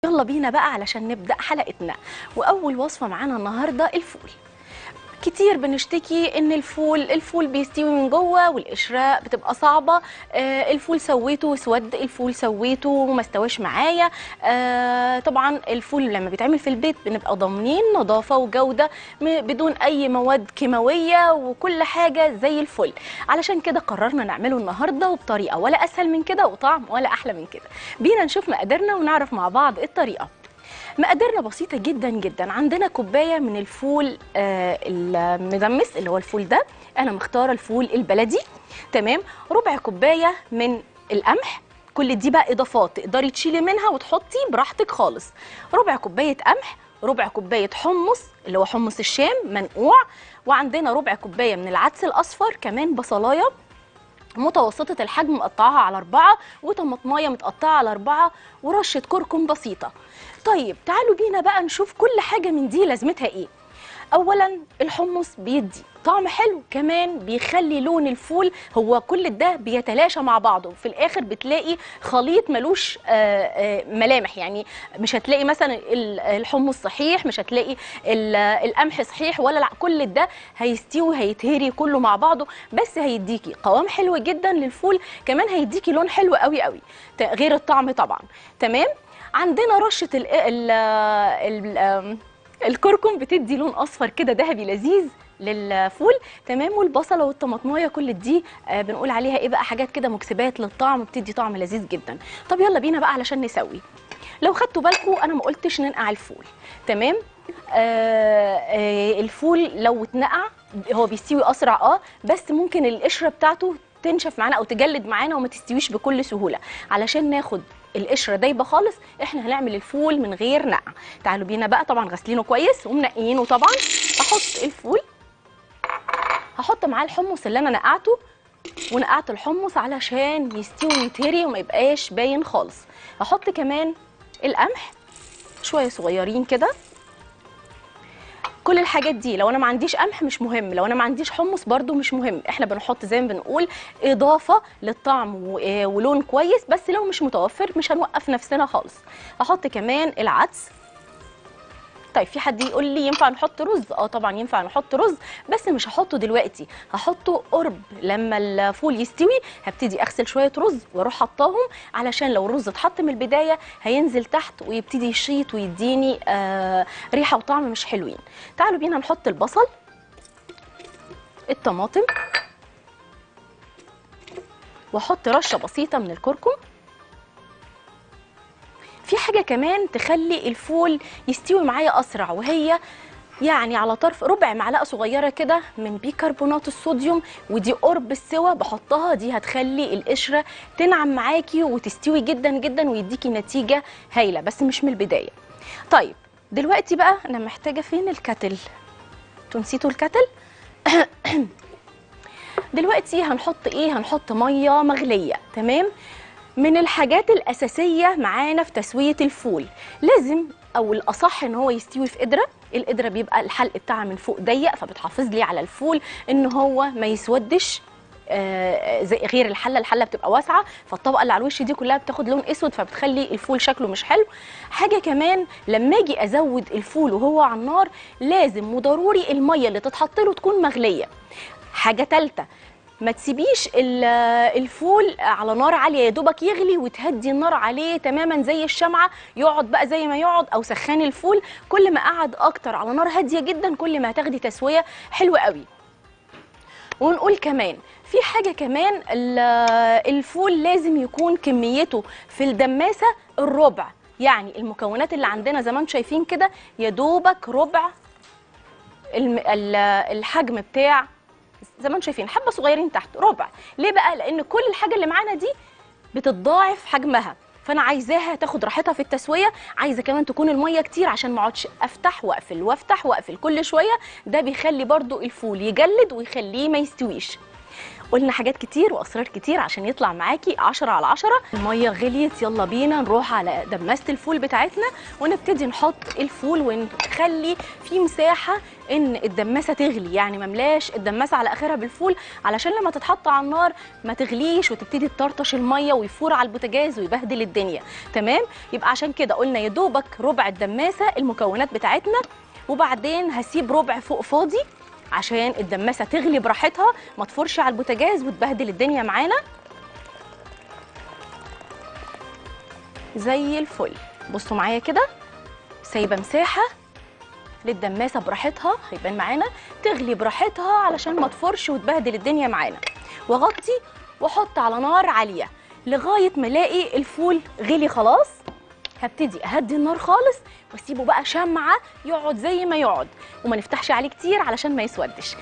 يلا بينا بقى علشان نبدأ حلقتنا وأول وصفة معانا النهاردة الفول كتير بنشتكي ان الفول الفول بيستوي من جوه والقشره بتبقى صعبه آه الفول سويته وسود الفول سويته وما استواش معايا آه طبعا الفول لما بيتعمل في البيت بنبقى ضامنين نظافه وجوده م- بدون اي مواد كيماويه وكل حاجه زي الفل علشان كده قررنا نعمله النهارده وبطريقه ولا اسهل من كده وطعم ولا احلى من كده بينا نشوف مقاديرنا ونعرف مع بعض الطريقه مقاديرنا بسيطة جدا جدا عندنا كوباية من الفول آه المدمس اللي هو الفول ده أنا مختارة الفول البلدي تمام ربع كوباية من القمح كل دي بقى إضافات تقدري تشيلي منها وتحطي براحتك خالص ربع كوباية قمح ربع كوباية حمص اللي هو حمص الشام منقوع وعندنا ربع كوباية من العدس الأصفر كمان بصلاية متوسطة الحجم مقطعها على أربعة وطماطماية متقطعة على أربعة ورشة كركم بسيطة طيب تعالوا بينا بقى نشوف كل حاجة من دي لازمتها إيه أولا الحمص بيدي طعم حلو كمان بيخلي لون الفول هو كل ده بيتلاشى مع بعضه في الآخر بتلاقي خليط ملوش آه، آه، ملامح يعني مش هتلاقي مثلا ال- الحمص صحيح مش هتلاقي ال- القمح صحيح ولا الع- كل ده هيستوي هيتهري كله مع بعضه بس هيديكي قوام حلو جدا للفول كمان هيديكي لون حلو قوي قوي ت- غير الطعم طبعا تمام عندنا رشه ال ال ال ال الكركم بتدي لون اصفر كده ذهبي لذيذ للفول تمام والبصله والطماطمايه كل دي آه بنقول عليها ايه بقى حاجات كده مكسبات للطعم وبتدي طعم لذيذ جدا طب يلا بينا بقى علشان نسوي لو خدتوا بالكم انا ما قلتش ننقع الفول تمام آه آه الفول لو اتنقع هو بيستوي اسرع اه بس ممكن القشره بتاعته تنشف معانا او تجلد معانا وما تستويش بكل سهوله علشان ناخد القشره دايبه خالص احنا هنعمل الفول من غير نقع تعالوا بينا بقى طبعا غاسلينه كويس ومنقيينه طبعا احط الفول هحط معاه الحمص اللي انا نقعته ونقعت الحمص علشان يستوي ويتهري وما يبقاش باين خالص هحط كمان القمح شويه صغيرين كده كل الحاجات دي لو انا ما عنديش قمح مش مهم لو انا ما عنديش حمص برده مش مهم احنا بنحط زي ما بنقول اضافه للطعم و- آه ولون كويس بس لو مش متوفر مش هنوقف نفسنا خالص هحط كمان العدس طيب في حد يقول لي ينفع نحط رز اه طبعا ينفع نحط رز بس مش هحطه دلوقتي هحطه قرب لما الفول يستوي هبتدي اغسل شويه رز واروح حطاهم علشان لو الرز اتحط من البدايه هينزل تحت ويبتدي يشيط ويديني آه ريحه وطعم مش حلوين تعالوا بينا نحط البصل الطماطم واحط رشه بسيطه من الكركم في حاجه كمان تخلي الفول يستوي معايا اسرع وهي يعني على طرف ربع معلقه صغيره كده من بيكربونات الصوديوم ودي قرب السوا بحطها دي هتخلي القشره تنعم معاكي وتستوي جدا جدا ويديكي نتيجه هايله بس مش من البدايه طيب دلوقتي بقى انا محتاجه فين الكتل انتوا نسيتوا الكتل دلوقتي هنحط ايه هنحط ميه مغليه تمام من الحاجات الأساسية معانا في تسوية الفول لازم أو الأصح إن هو يستوي في قدرة القدرة بيبقى الحلق بتاعها من فوق ضيق فبتحافظ لي على الفول إن هو ما يسودش آه، زي غير الحله الحله بتبقى واسعه فالطبقه اللي على الوش دي كلها بتاخد لون اسود فبتخلي الفول شكله مش حلو حاجه كمان لما اجي ازود الفول وهو على النار لازم وضروري الميه اللي تتحط له تكون مغليه حاجه ثالثه ما تسيبيش ال- الفول على نار عاليه يا دوبك يغلي وتهدي النار عليه تماما زي الشمعه يقعد بقى زي ما يقعد او سخان الفول كل ما قعد اكتر على نار هاديه جدا كل ما هتاخدي تسويه حلوه قوي ونقول كمان في حاجة كمان ال- الفول لازم يكون كميته في الدماسة الربع يعني المكونات اللي عندنا زي ما انتم شايفين كده يا دوبك ربع الم- ال- الحجم بتاع زي ما انتم شايفين حبه صغيرين تحت ربع ليه بقى لان كل الحاجه اللي معانا دي بتتضاعف حجمها فانا عايزاها تاخد راحتها في التسويه عايزه كمان تكون الميه كتير عشان ما اقعدش افتح واقفل وافتح واقفل كل شويه ده بيخلي برضو الفول يجلد ويخليه ما يستويش قلنا حاجات كتير واسرار كتير عشان يطلع معاكي 10 على 10 الميه غليت يلا بينا نروح على دماسه الفول بتاعتنا ونبتدي نحط الفول ونخلي في مساحه ان الدماسه تغلي يعني مملاش الدماسه على اخرها بالفول علشان لما تتحط على النار ما تغليش وتبتدي تطرطش الميه ويفور على البوتاجاز ويبهدل الدنيا تمام يبقى عشان كده قلنا يا دوبك ربع الدماسه المكونات بتاعتنا وبعدين هسيب ربع فوق فاضي عشان الدماسه تغلي براحتها ما تفرش على البوتاجاز وتبهدل الدنيا معانا زي الفل بصوا معايا كده سايبه مساحه للدماسه براحتها هيبان معانا تغلي براحتها علشان ما تفرش وتبهدل الدنيا معانا واغطي واحط على نار عاليه لغايه ما الاقي الفول غلي خلاص هبتدي اهدي النار خالص واسيبه بقى شمعه يقعد زي ما يقعد وما نفتحش عليه كتير علشان ما يسودش